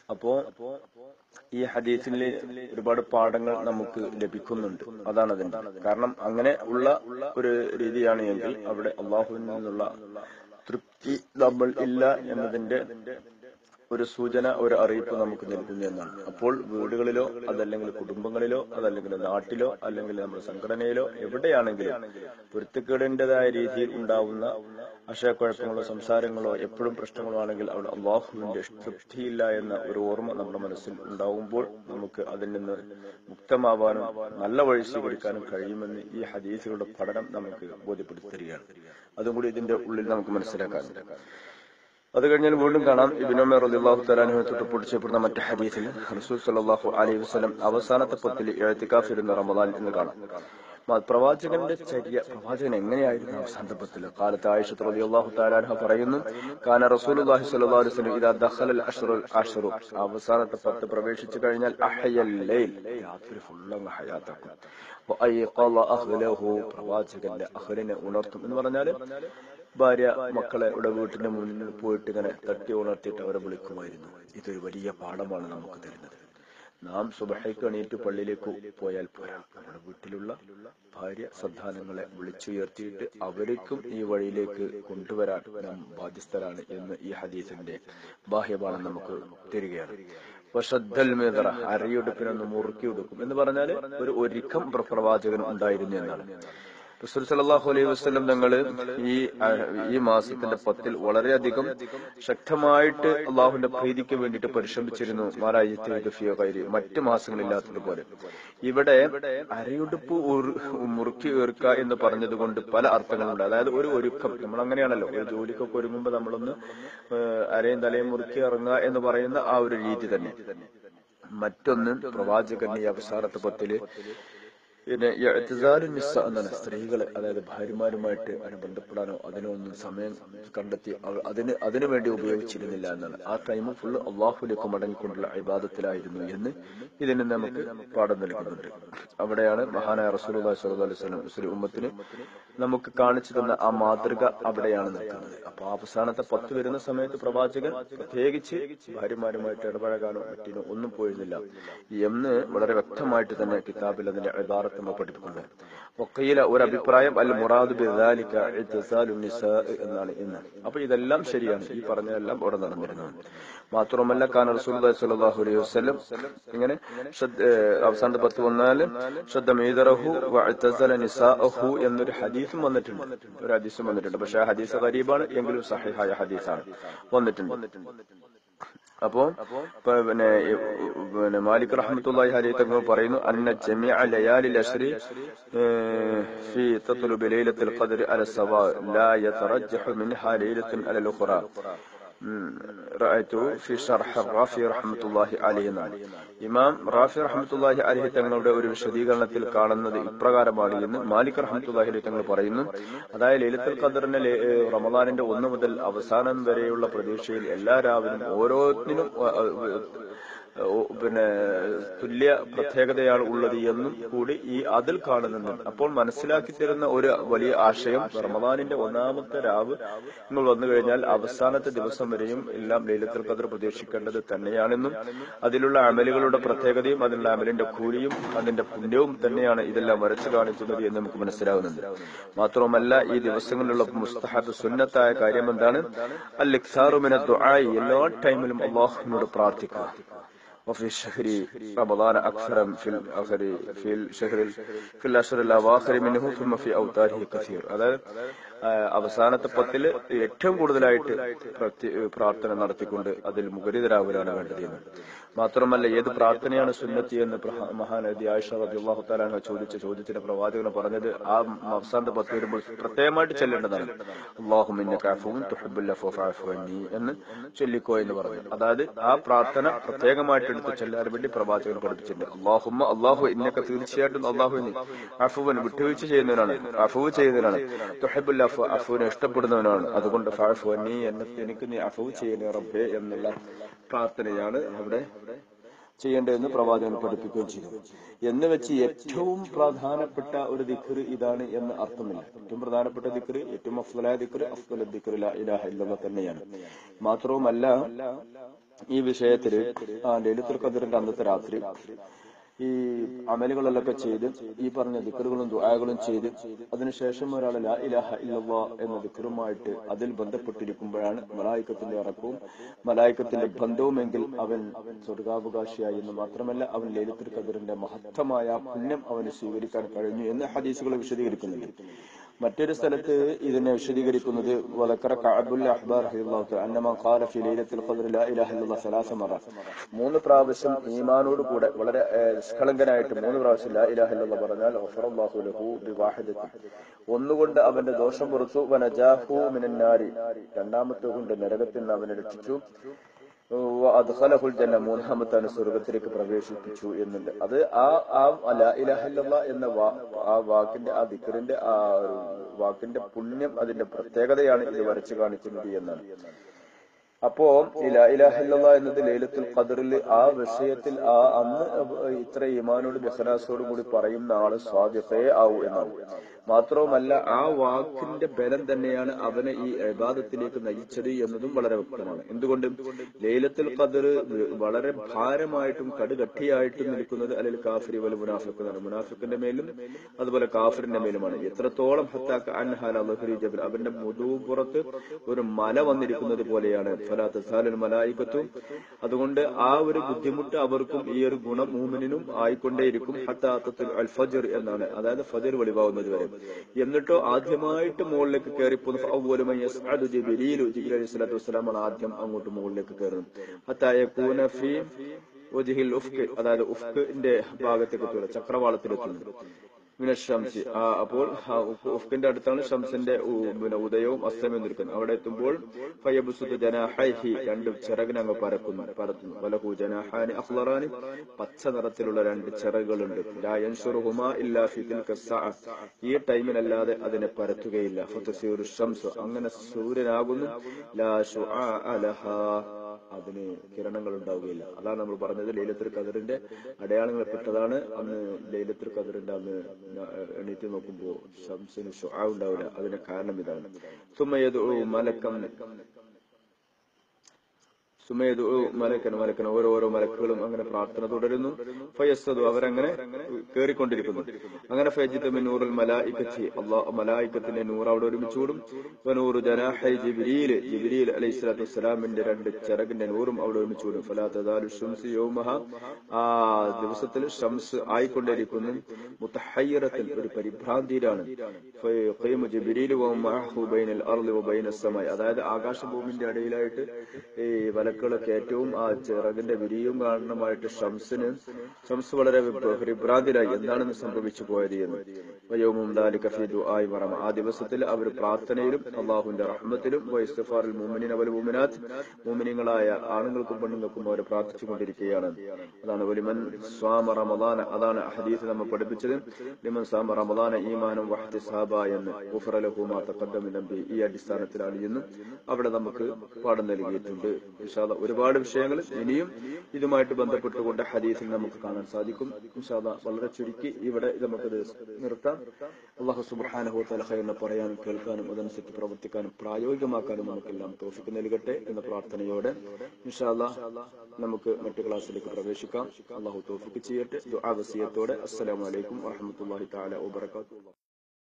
അപ്പോ ഈ ഹദീസിൽ ഒരുപാട് പാഠങ്ങൾ നമുക്ക് ലഭിക്കുന്നുണ്ട് അതാണ് അതിന്റെ കാരണം അങ്ങനെ ഉള്ള ഒരു രീതിയാണ് എങ്കിൽ അവിടെ അള്ളാഹുവിൽ നിന്നുള്ള തൃപ്തി നമ്മൾ ഇല്ല എന്നതിന്റെ ഒരു സൂചന ഒരു അറിയിപ്പ് നമുക്ക് നൽകുന്നു എന്നാണ് അപ്പോൾ വീടുകളിലോ അതല്ലെങ്കിൽ കുടുംബങ്ങളിലോ അതല്ലെങ്കിൽ നാട്ടിലോ അല്ലെങ്കിൽ നമ്മുടെ സംഘടനയിലോ എവിടെയാണെങ്കിലും പൊരുത്തക്കേടിൻ്റെതായ രീതിയിൽ ഉണ്ടാവുന്ന ആശയക്കുഴപ്പങ്ങളോ സംസാരങ്ങളോ എപ്പോഴും പ്രശ്നങ്ങളോ ആണെങ്കിൽ അവിടെ അള്ളാഹുവിന്റെ തൃപ്തിയില്ല എന്ന ഒരു ഓർമ്മ നമ്മുടെ മനസ്സിൽ ഉണ്ടാവുമ്പോൾ നമുക്ക് അതിൽ നിന്ന് മുക്തമാവാനും നല്ല വഴി സ്വീകരിക്കാനും കഴിയുമെന്ന് ഈ ഹദീസുകളുടെ പഠനം നമുക്ക് ബോധ്യപ്പെടുത്തി തരികയാണ് അതും കൂടി ഇതിന്റെ ഉള്ളിൽ നമുക്ക് മനസ്സിലാക്കാനുണ്ട് അത് കഴിഞ്ഞാൽ വീണ്ടും കാണാം ഇബിനോമെ റളിയല്ലാഹു തആലാഹു തൊട്ട് പൊടിച്ചപ്പെടുന്ന മറ്റു ഹദീസിൽ റസൂൽ സല്ലല്ലാഹു അലൈഹി വസല്ലം അവസാനത്തെ പത്തിൽ എഴുത്തിക്കാഫ് ഇരുന്ന റമദാൻ എന്ന് കാണാം മ- പ്രവാചകന്റെ ചര്യ പ്രവാചകൻ എങ്ങനെയായിരുന്നു അവസാനത്തെ പത്തിൽ കാലത്ത് ആയിഷ റളിയല്ലാഹു തആലാഹ പറയുന്നു കാന റസൂലുള്ളാഹി സ്വല്ലല്ലാഹു അലൈഹി വസല്ലം ഇദാ ദഖലൽ അഷ്റുൽ അഷ്റു അവസാനത്തെ പത്ത് പ്രവേശിച്ചു കഴിഞ്ഞാൽ അഹയൽ ലൈൽ രാത്രി ഫുള്ള് അങ്ങ് ഹയാത്താക്കും വഅയ്ഖള അഹ്ലഹു പ്രവാചകന്റെ അഹ്ലിനെ ഉണർത്തും എന്ന് പറഞ്ഞാല് ഭാര്യ മക്കളെ ഇവിടെ വീട്ടിന്റെ മുന്നിൽ പോയിട്ട് ഇങ്ങനെ തട്ടി ഉണർത്തിയിട്ട് അവരെ വിളിക്കുമായിരുന്നു ഇതൊരു വലിയ പാഠമാണ് നമുക്ക് തരുന്നത് നാം സുബഹയ്ക്ക് എണീറ്റ് പള്ളിയിലേക്ക് പോയാൽ പോരാ നമ്മുടെ വീട്ടിലുള്ള ഭാര്യ സന്താനങ്ങളെ വിളിച്ചുയർത്തിയിട്ട് അവർക്കും ഈ വഴിയിലേക്ക് കൊണ്ടുവരാൻ നാം ബാധ്യസ്ഥരാണ് എന്ന് ഈ ഹദീസിന്റെ ബാഹ്യപാഠം നമുക്ക് തരികയാണ് വശദ്ധൽ മേതറ അരയുടുപ്പിനൊന്ന് മുറുക്കിയെടുക്കും എന്ന് പറഞ്ഞാൽ ഒരു ഒരുക്കം പ്ര- പ്രവാചകൻ ഉണ്ടായിരുന്നു എന്നാണ് റസൂൽ സല്ലല്ലാഹു അലൈഹി വസല്ലം തങ്ങൾ ഈ അഹ്, ഈ മാസത്തിന്റെ പത്തിൽ വളരെയധികം ശക്തമായിട്ട് അള്ളാഹുവിന്റെ പ്രീതിക്ക് വേണ്ടിയിട്ട് പരിശ്രമിച്ചിരുന്നു മാരായി കൈരി മറ്റു മാസങ്ങളില്ലാത്തതുപോലെ ഇവിടെ അരയുടുപ്പ് ഉർ- മുറുക്കി ഏർക്കുക എന്ന് പറഞ്ഞതുകൊണ്ട് പല അർത്ഥങ്ങളുണ്ട് അതായത് ഒരു ഒരുക്കം നമ്മൾ അങ്ങനെയാണല്ലോ ഒരു ജോലിക്കൊക്കെ ഒരുങ്ങുമ്പോൾ നമ്മളൊന്ന് ഏഹ്, അരയും തലയും മുറുക്കി ഇറങ്ങുക എന്ന് പറയുന്ന ആ ഒരു രീതി തന്നെ മറ്റൊന്ന് പ്രവാചകന്റെ ഈ അവസാനത്തെ പത്തില് പിന്നെ ഇഅ്തിസാലു നിസ്സ എന്നാണ് സ്ത്രീകള് അതായത് ഭാര്യമാരുമായിട്ട് അതിന് ബന്ധപ്പെടാനോ അതിനോ ഒന്നും സമയം കണ്ടെത്തി അവ- അതിന് അതിനു വേണ്ടി ഉപയോഗിച്ചിരുന്നില്ല എന്നാണ് ആ ടൈം ഫുള്ള് അള്ളാഹുലേക്ക് മടങ്ങിക്കൊണ്ടുള്ള ഇബാദത്തിലായിരുന്നു എന്ന് ഇതിന് നമുക്ക് പാഠം നൽകുന്നുണ്ട് അവിടെയാണ് മഹാനായ റസൂലുള്ളാഹി സ്വല്ലല്ലാഹു അലൈഹി വസല്ലം മുസ്ലിം ഉമ്മത്തിന് നമുക്ക് കാണിച്ചു തന്ന ആ മാതൃക അവിടെയാണ് നിൽക്കുന്നത് അപ്പൊ ആ അവസാനത്തെ പത്ത് വരുന്ന സമയത്ത് പ്രവാചകൻ പ്രത്യേകിച്ച് ഭാര്യമാരുമായിട്ട് ഇടപഴകാനോ മറ്റിനോ ഒന്നും പോയിരുന്നില്ല എന്ന് വളരെ വ്യക്തമായിട്ട് തന്നെ കിതാബിൽ അതിന്റെ ഇബാറത്ത് നമ്മൾ പഠിപ്പിക്കുന്നത് ഒക്കയില ഒരു അഭിപ്രായം അൽ മുറാദ് ബിദാലിക ഇത്സാലു നിസാ എന്നാണ് ഇന്ന് അപ്പൊ ഇതെല്ലാം ശരിയാണ് ഈ പറഞ്ഞതെല്ലാം അവിടെ നടന്നിരുന്നത് മാത്രമല്ല കാന റസൂലുള്ളാഹി സ്വല്ലല്ലാഹു അലൈഹി വസല്ലം ഇങ്ങനെ ശ്രദ്ധ- ഏഹ് അവസാനത്തെ പത്ത് വന്നാല് ശ്രദ്ധ മീദറഹു വഅ്തസല നിസാഅഹു എന്നൊരു ഹദീസും വന്നിട്ടുണ്ട് ഒരു ഹദീസും വന്നിട്ടുണ്ട് പക്ഷെ ആ ഹദീസ് ഗരീബാണ് എങ്കിലും സഹിഹായ ഹദീസാണ് വന്നിട്ടുണ്ട് അപ്പോ ഇപ്പൊ പിന്നെ ഈ, പിന്നെ മാലിക് റഹ്മത്തുള്ളാഹി അലൈഹി തങ്ങൾ പറയുന്നു അന്ന ജമീഅ ലയാലിൽ അശ്രി ഏഹ്, ഫി തത്ലുബി ലൈലത്തുൽ ഖദ്ർ അല സവാ ലാ യതറജ്ജഹു മിൻഹാ ലൈലത്തുൻ അല الأخرى റഅയ്തു ഫി ഷർഹ് റാഫി റഹ്മത്തുള്ളാഹി അലൈഹി എന്നാണ് ഇമാം റാഫി റഹ്മത്തുള്ളാഹി അലൈഹി തങ്ങളുടെ ഒരു വിശദീകരണത്തിൽ കാണുന്നത് ഇപ്രകാരമാണ് എന്ന് മാലിക് റഹ്മത്തുള്ളാഹി അലൈഹി തങ്ങൾ പറയുന്നു അതായത് ലലിത്തുൽ ഖദറിന്റെ ലേ- ഏഹ് റമദാനിന്റെ ഒന്ന് മുതൽ അവസാനം വരെയുള്ള പ്രതീക്ഷയിൽ എല്ലാ രാവിലും ഓരോന്നിനും അഹ് അഹ് ഓ, പിന്നെ തുല്യ പ്രത്യേകതയാണ് ഉള്ളത് എന്നും കൂടി ഈ അതിൽ കാണുന്നുണ്ട് അപ്പോൾ മനസ്സിലാക്കി തരുന്ന ഒരു വലിയ ആശയം റമദാനിന്റെ ഒന്നാമത്തെ രാവ് നിങ്ങൾ വന്നു കഴിഞ്ഞാൽ അവസാനത്തെ ദിവസം വരെയും എല്ലാം ലൈലത്തുൽ ഖദർ പ്രതീക്ഷിക്കേണ്ടത് തന്നെയാണെന്നും അതിലുള്ള അമലുകളുടെ പ്രത്യേകതയും അതിലുള്ള അമലിന്റെ കൂലിയും അതിന്റെ പുണ്യവും തന്നെയാണ് ഇതെല്ലാം വരച്ചു കാണിക്കുന്നത് എന്ന് നമുക്ക് മനസ്സിലാകുന്നുണ്ട് മാത്രവുമല്ല ഈ ദിവസങ്ങളിലുള്ള മുസ്തഹബ് സുന്നത്തായ കാര്യം എന്താണ് അൽ ഇഖ്സാറുമിന ദുആഇ എല്ലാ ടൈമിലും അള്ളാഹുവിനോട് പ്രാർത്ഥിക്കുക وفي الشهر رمضان أكثر في الآخر في الشهر في الأشهر الأواخر منه ثم في أوتاره كثير അതായത് ആ, അവസാനത്തെ പത്തില് ഏറ്റവും കൂടുതലായിട്ട് പ്രത്യ- പ്രാർത്ഥന നടത്തിക്കൊണ്ട് അതിൽ മുഖരിതരാകലാണ് വേണ്ടത് എന്ന് മാത്രമല്ല ഏത് പ്രാർത്ഥനയാണ് സുന്നത്തി എന്ന് പ്രഹ- മഹാനദി ആയിഷ റളിയല്ലാഹു തആല ചോദിച്ച ചോദ്യത്തിന് പ്രവാചകൻ പറഞ്ഞത് ആ അവസാനത്തെ പത്ത് വരുമ്പോൾ പ്രത്യേകമായിട്ട് ചെല്ലേണ്ടതാണ് അള്ളാഹുമിന്നൂൻ എന്ന് ചൊല്ലിക്കോ എന്ന് പറഞ്ഞു അതായത് ആ പ്രാർത്ഥന പ്രത്യേകമായിട്ട് എടുത്ത് ചെല്ലാൻ വേണ്ടി പ്രവാചകൻ പഠിപ്പിച്ചിട്ടുണ്ട് അള്ളാഹുമ്മ അള്ളാഹു ഇന്നൊക്കെ തീർച്ചയായിട്ടും അള്ളാഹുവിന് അഫുവിന് വിട്ടുവീഴ്ച ചെയ്യുന്നവനാണ് അഫുവ് ചെയ്യുന്നവനാണ് തുഹബുൽ അഫു അഫുവിനെ ഇഷ്ടപ്പെടുന്നവനാണ് അതുകൊണ്ട് ഫാഫു നീ എന്നെ എനിക്ക് നീ അഫുവ് ചെയ്യുന്ന റബ്ബേ എന്നുള്ള പ്രാർത്ഥനയാണ് അവിടെ ചെയ്യേണ്ടതെന്ന് പ്രവാചകൻ പഠിപ്പിക്കുകയും ചെയ്തു എന്ന് വെച്ച് ഏറ്റവും പ്രധാനപ്പെട്ട ഒരു ദിക്റ് ഇതാണ് എന്ന് അർത്ഥമില്ല ഏറ്റവും പ്രധാനപ്പെട്ട ദിക്റ് ഏറ്റവും അഫ്സലായ ദിക്റ് അഫ്സല ദിക്റ് ലാ ഇലാഹ ഇല്ലല്ലാഹ് തന്നെയാണ് മാത്രവുമല്ല ഈ വിഷയത്തില് ആ ലലിത്തുൽ ഖദറിന്റെ അന്നത്തെ രാത്രി ഈ അമലുകളിലൊക്കെ ചെയ്ത് ഈ പറഞ്ഞ ദിക്കറുകളും ദുആകളും ചെയ്ത് അതിനുശേഷം ഒരാൾ ലാ ഇലാഹ ഇല്ലല്ലാ എന്ന ദിക്കറുമായിട്ട് അതിൽ ബന്ധപ്പെട്ടിരിക്കുമ്പോഴാണ് മലായിക്കത്തിന്റെ ഇറക്കവും മലായിക്കത്തിന്റെ ബന്ധവുമെങ്കിൽ അവൻ സ്വർഗാവകാശിയായി എന്ന് മാത്രമല്ല അവൻ ലലിത്തുൽ ഖദറിന്റെ മഹത്തമായ പുണ്യം അവന് സ്വീകരിക്കാൻ കഴിഞ്ഞു എന്ന് ഹദീസുകൾ വിശദീകരിക്കുന്നുണ്ട് മറ്റൊരു സ്ഥലത്ത് ഇതിനെ വിശദീകരിക്കുന്നത് വലക്കറ കഅബുൽ അഹ്ബാർ റളിയല്ലാഹു തആല അന്നമ ഖാല ഫി ലൈലത്തുൽ ഖദ്ർ ലാ ഇലാഹ ഇല്ലല്ലാഹ് സലാസ മറ മൂന്ന് പ്രാവശ്യം ഈമാനോട് കൂടെ വളരെ ഏഹ്, നിഷ്കളങ്കനായിട്ട് മൂന്ന് പ്രാവശ്യം ലാ ഇലാഹ ഇല്ലല്ലാഹ് പറഞ്ഞാൽ ഗഫറല്ലാഹു ലഹു ബിവാഹിദത്തി ഒന്നുകൊണ്ട് അവന്റെ ദോഷം പുറത്തു വനജാഹു മിനന്നാരി രണ്ടാമത്തെ കൊണ്ട് നരകത്തിൽ നിന്ന് അവനെ രക്ഷിച്ചു അദ്ഖലഹുൽ ജന്ന മൂന്നാമത്താണ് സ്വർഗത്തിലേക്ക് പ്രവേശിപ്പിച്ചു എന്നുണ്ട് അത് ആ ആ ലാ ഇലാഹ ഇല്ലല്ലാഹ് എന്ന വാ- ആ വാക്കിന്റെ ആ ദിക്കറിന്റെ ആ ഒരു വാക്കിന്റെ പുണ്യം അതിന്റെ പ്രത്യേകതയാണ് ഇത് വരച്ചു കാണിക്കുന്നത് എന്നാണ് അപ്പോ ഈ ലാ ഇലാഹ ഇല്ലല്ലാഹ് എന്നത് ലൈലത്തുൽ ഖദറിൽ ആ വിഷയത്തിൽ ആ അന്ന് ഇത്ര ഈമാനോട് ബഹനാസോട് കൂടി പറയുന്ന ആള് സ്വാദിഖേ ആവൂ എന്നാവും മാത്രവുമല്ല ആ വാക്കിന്റെ ബലം തന്നെയാണ് അവനെ ഈ ഇബാദത്തിലേക്ക് നയിച്ചത് എന്നതും വളരെ വ്യക്തമാണ് എന്തുകൊണ്ട് ലൈലത്തുൽ ഖദർ വളരെ ഭാരമായിട്ടും കടുകട്ടിയായിട്ടും നിൽക്കുന്നത് അല്ലെങ്കിൽ കാഫിരി വല മുനാഫിക്ക് എന്നാണ് മുനാഫിക്കിന്റെ മേലും അതുപോലെ കാഫിറിന്റെ മേലുമാണ് എത്രത്തോളം ഹത്താക്ക അൻഹാൽ അള്ളഹുരി ജബൽ അവന്റെ മുതുപുറത്ത് ഒരു മല വന്നിരിക്കുന്നത് പോലെയാണ് ഫലാത്ത് സാലൽ മലായിക്കത്തും അതുകൊണ്ട് ആ ഒരു ബുദ്ധിമുട്ട് അവർക്കും ഈ ഒരു ഗുണം മൂമിനും ആയിക്കൊണ്ടേയിരിക്കും ഹത്താത്തത്തിൽ അൽ ഫജർ എന്നാണ് അതായത് ഫജർ വെളിവാകുന്നത് വരെ എന്നിട്ടോ ആദ്യമായിട്ട് മുകളിലേക്ക് കയറിപ്പോകുന്ന അവലുമ യസ്അദു ജിബ്രീലു ജിബ്രീൽ അലൈഹി സ്വലാത്തു വസ്സലാമാണ് ആദ്യം അങ്ങോട്ട് മുകളിലേക്ക് കയറുന്നത് ഹത്തായ കൂന ഫീ വജിഹിൽ ഉഫ്ക് അതായത് ഉഫ്കിന്റെ ഭാഗത്തേക്ക് എത്തുക ചക്രവാളത്തിലെത്തുന്നത് മിന ഷംസി ആ അപ്പോൾ ആ ഉഫ്- ഉഫ്കിന്റെ അടുത്താണ് ഷംസിന്റെ ഉ- പിന്നെ ഉദയവും അസ്തമയവും നിൽക്കുന്നത് അവിടെ എത്തുമ്പോൾ ഫയബുസുദ് ജനാഹൈഹി രണ്ട് ചിറകിനങ്ങ് പരക്കുന്നു പരത്തുന്നു വലഹു ജനാഹാനി അഫ്ലറാനി പച്ച നിറത്തിലുള്ള രണ്ട് ചിറകുകളുണ്ട് ലാ യൻഷുറുഹുമാ ഇല്ലാ ഫി തിൽക സഅ. ഈ ടൈമിനല്ലാതെ അതിനെ പരത്തുകയില്ല ഫതസീറു ഷംസു അങ്ങനെ സൂര്യനാകുന്നു ലാ ശുആ ലഹാ അതിന് കിരണങ്ങൾ ഉണ്ടാവുകയില്ല അതാണ് നമ്മൾ പറഞ്ഞത് ലൈലത്തുൽ ഖദറിന്റെ അടയാളങ്ങൾ പെട്ടതാണ് അന്ന് ലൈലത്തുൽ ഖദറിന്റെ അന്ന് എണീറ്റ് നോക്കുമ്പോൾ ശംസിന് ഷുആ ഉണ്ടാവില്ല അതിന് കാരണം ഇതാണ് സുമയദു മലക്കം സുമേതു മലക്കൻ മലക്കൻ ഓരോ ഓരോ മലക്കുകളും അങ്ങനെ പ്രാർത്ഥന തുടരുന്നു ഫയസ്സതു അവരങ്ങനെ കേറിക്കൊണ്ടിരിക്കുന്നു അങ്ങനെ ഫയജിത്ത് നൂറുൽ മലായിക്കത്തി അള്ളാഹ് മലായിക്കത്തിന്റെ നൂറ് അവിടെ ഒരുമിച്ചൂടും നൂറ് ജനാഹൈ ജിബിരിയിൽ ജിബിരിയിൽ അലൈഹി സ്വലാത്തു വസ്സലാമിന്റെ രണ്ട് ചിറകിന്റെ നൂറും അവിടെ ഒരുമിച്ചൂടും ഫലാത്തദാലു ഷംസ് യൗമഹ ആ ദിവസത്തിൽ ഷംസ് ആയിക്കൊണ്ടിരിക്കുന്നു മുത്തഹയ്യറത്തിൽ ഒരു പരിഭ്രാന്തിയിലാണ് ഫയഖീമു ജിബ്രീലു വമഅഹു ബൈനൽ അർളി വബൈനസ് സമായി അതായത് ആകാശഭൂമിന്റെ ഇടയിലായിട്ട് ഈ വലക്കുകളൊക്കെ ഏറ്റവും ആ ചിറകിന്റെ വിരിയും കാരണമായിട്ട് ഷംസിന് ഷംസ് വളരെ വിഭ്ര- പരിഭ്രാന്തിലായി എന്താണെന്ന് സംഭവിച്ചു പോയത് എന്ന് വയോമും ദാലിക ഫീ ദുആഇ വറമ ആ ദിവസത്തിൽ അവർ പ്രാർത്ഥനയിലും അള്ളാഹുവിന്റെ റഹ്മത്തിലും വൈസ്തഫാറിൽ മുഅ്മിനീന വൽ മുഅ്മിനാത്ത് മുഅ്മിനീങ്ങളായ ആണുങ്ങൾക്കും പെണ്ണുങ്ങൾക്കും അവർ പ്രാർത്ഥിച്ചുകൊണ്ടിരിക്കുകയാണ് അതാണ് വലിമൻ സ്വാമ റമദാന അതാണ് ഹദീസ് നമ്മൾ പഠിപ്പിച്ചത് ലിമൻ സ്വാമ റമദാന ഈമാനും വഹ്തിസാബ എന്ന് ഗുഫറ ലഹു മാ തഖദ്ദമ മിൻ ദംബി ഈ അടിസ്ഥാനത്തിലാണ് ഇന്ന് അവിടെ നമുക്ക് പാഠം നൽകിയിട്ടുണ്ട് ഇൻഷാ അല്ലാ ഒരുപാട് വിഷയങ്ങൾ ഇനിയും ഇതുമായിട്ട് ബന്ധപ്പെട്ടുകൊണ്ട് ഹദീസിൽ നമുക്ക് കാണാൻ സാധിക്കും ഇൻഷാ അല്ലാ വളരെ ചുരുക്കി ഇവിടെ നമുക്കത് നിർത്താം അള്ളാഹു സുബ്ഹാനഹു വതആല ഖൈറിനെ പറയാനും കേൾക്കാനും അതനുസരിച്ച് പ്രവർത്തിക്കാനും പ്രായോഗികമാക്കാനും നമുക്കെല്ലാം തോഫിക്ക് നൽകട്ടെ എന്ന പ്രാർത്ഥനയോടെ ഇൻഷാ അല്ലാ നമുക്ക് മറ്റു ക്ലാസ്സിലേക്ക് പ്രവേശിക്കാം അള്ളാഹു തോഫിക്ക് ചെയ്യട്ടെ ദുആ വസിയത്തോടെ അസ്സലാമു അലൈക്കും വറഹ്മത്തുള്ളാഹി തആല വബറകാതുഹു